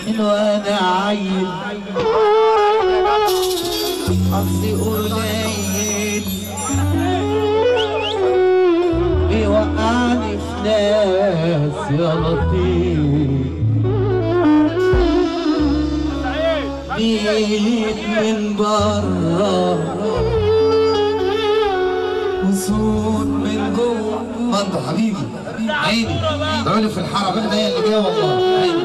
من وانا عيل حظي قليل بيوقعني في ناس يا لطيف جيت من برا وصوت من جوه ما انت حبيبي عيني تعالي في الحرم احنا هي اللي جايه والله عيني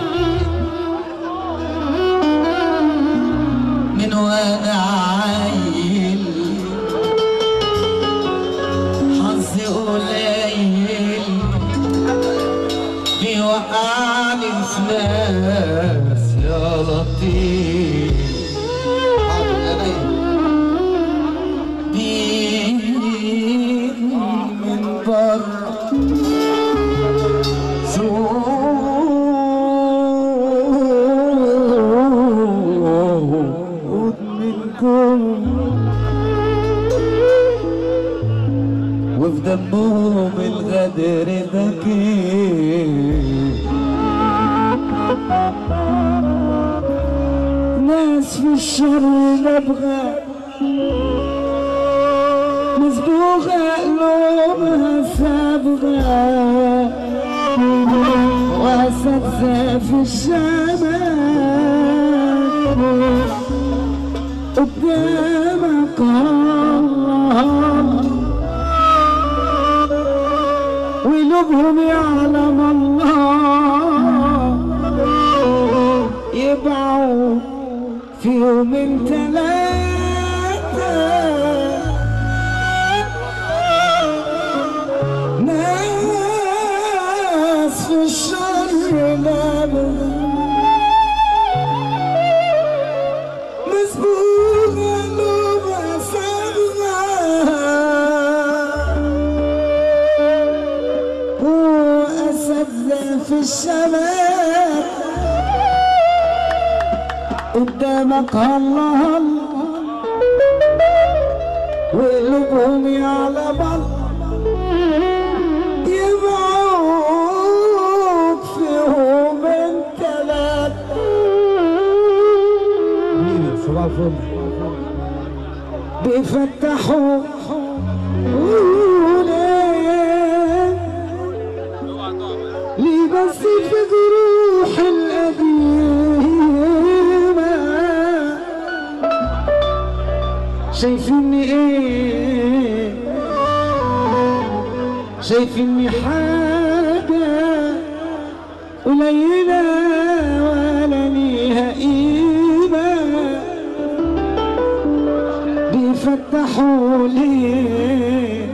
من وانا عيل حظي قليل بيوقعني في ناس يا لطيف حاضر يا نايم بيجي من بره صوت منكم وفي دمهم الغدر بكي ناس في الشر نبغى مسبوغة قلوبها صبغة وأساتذة في الشمال قدامك الله وقلوبهم يعلم الله يبعوا في يومين ثلاثة ناس في الشر نبغى مسبوقة لغة صبغة وأساتذة في الشباب قدامك الله وقلوبهم يعلم يبعوك فيهم انت لا صباح الفل بيفتحوا عيونك لي بس في جروح القديمة شايفيني ايه شايفيني حاجة قليلة ولا ليها قيمة بيفتحوا ليه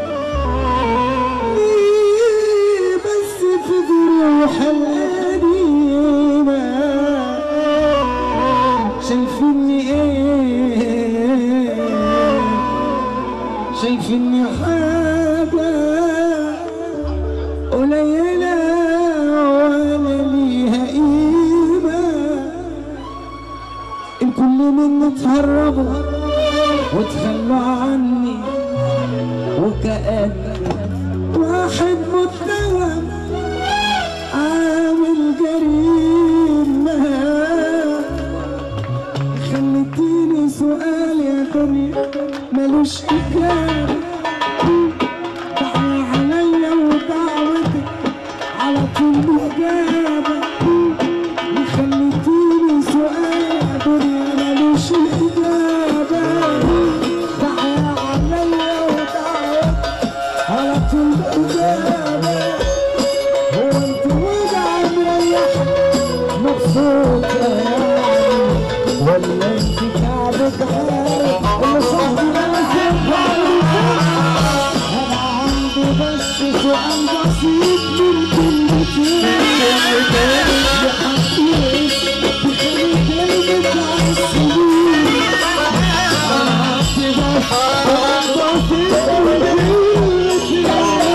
ليه بس في جروح القديمة شايفيني ايه شايفيني حاجة قليلة ولا ليها قيمة الكل منا تهربوا وتخلوا عني وكأن واحد متهم عامل جريمة خليتيني سؤال يا دنيا ملوش إجابة دعي عليا ودعوتك على طول إجابة خليتيني سؤال يا دنيا ملوش إجابة دعي عليا ودعوتك على طول إجابة هو أنت وجع مريح مبسوطة يعني ولا أنت كعبك عارف اللي صاحبي أنا عندي بس سؤال بسيط من كلمتين بحكيك بخلي قلبك على السنين أنا عندي بس سؤال بسيط من كلمتين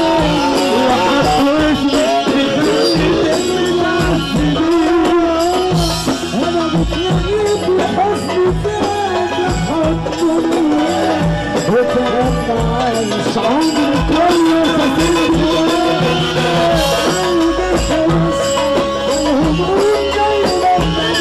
وحكيك بخلي قلبك على السنين أنا بتلاقيك بحسن ذات حط وترد عايش عمري كله فاكر قلبي خلص والهموم دايما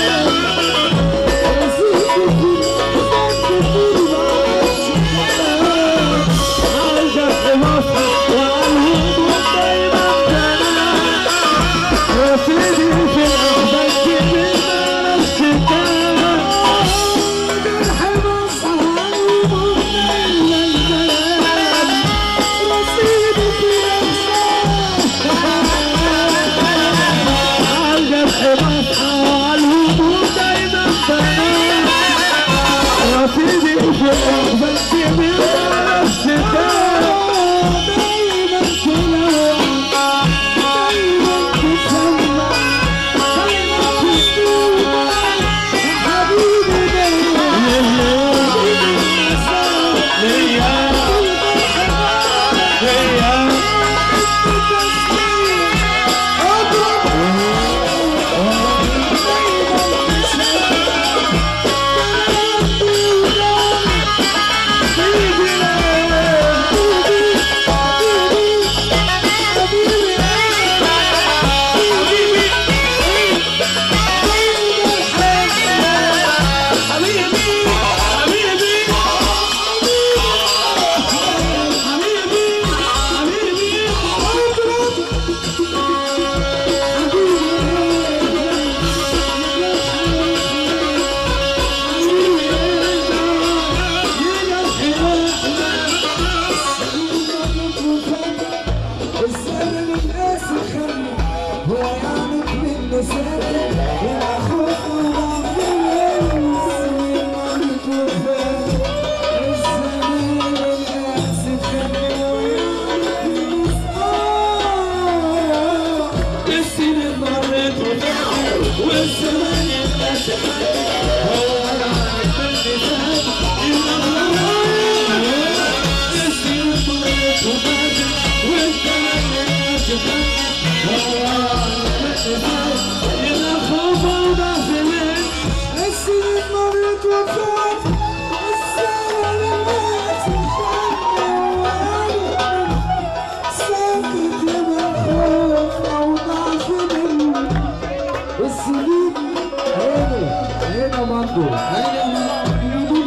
السنين هنا هنا ماندو هيا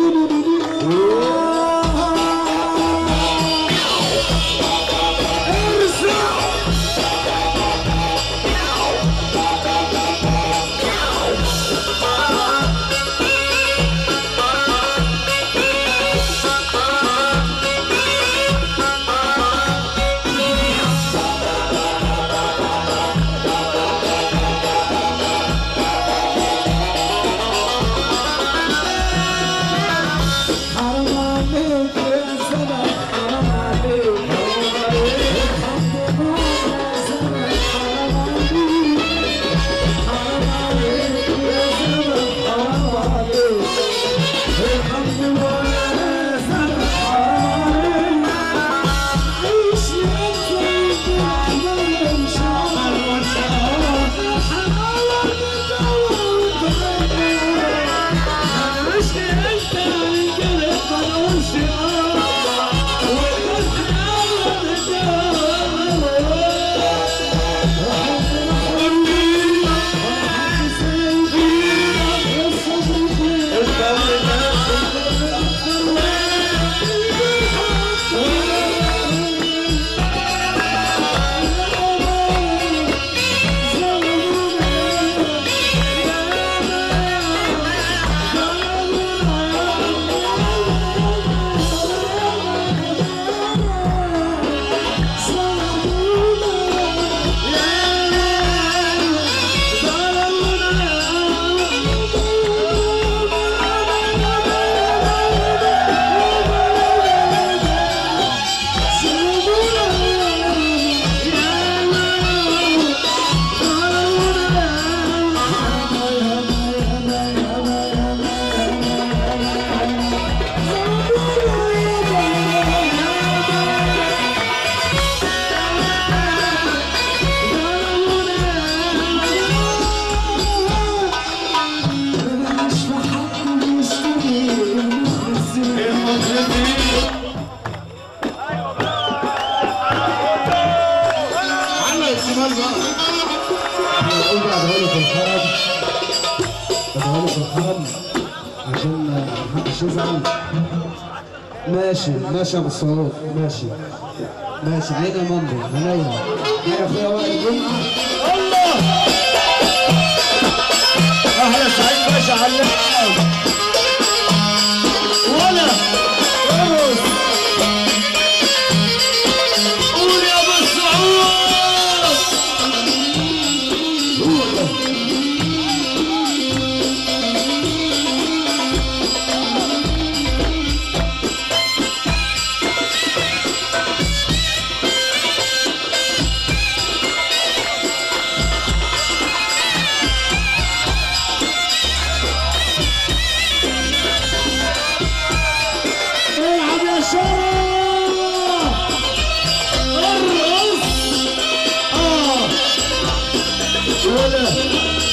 حرام عليك يا زلمة حرام عليك حرام عليك حرام عليك يا زلمة حرام عليك الحمد لله يا زلمة حرام عليك عيش يا زلمة حرام مش عمل حرام عمل الشمال بقى نقول بقى ادعوا في الحرم ادعوا في الحرم عشان محدش يزعل ماشي ماشي يا ابو الصعود ماشي ماشي عينا مندو عينيا يا اخويا وائل الجمعه الله اهلا سعيد باشا علام ولا ارقص قول يا ابو السعود العب يا شرف ارقص اه ولا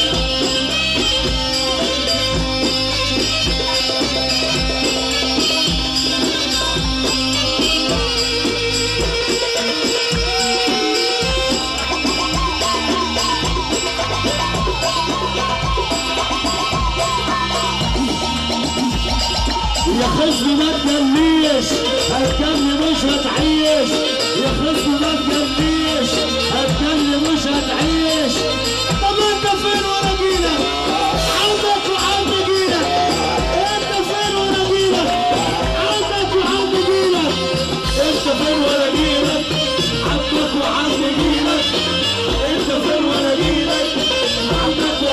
يا خصم ما تجليش هتكمل مش هتعيش يا خصم ما تجليش هتكمل مش هتعيش طب انت فين وانا جيلك عندك وعند جيلك انت فين وانا جيلك عندك وعند جيلك انت فين وانا جيلك عندك وعند جيلك انت فين وانا جيلك عندك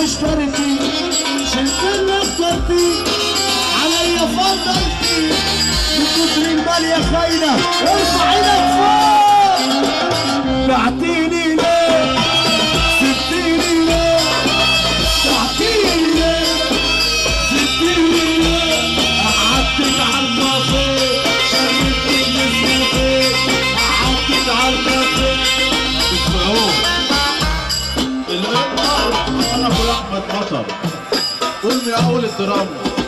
واشتريتي شلتني اخترتي عليا فضلتي من كتر المال يا خاينة ارفع ايدك فوق بعتيني ليه سبتيني ليه بعتيني ليه سبتيني ليه قعدتك على الكافيه شربتك نسكافيه قعدتك على الكافيه اسمعوه القطة انا ابو احمد مطر قول من اول الدراما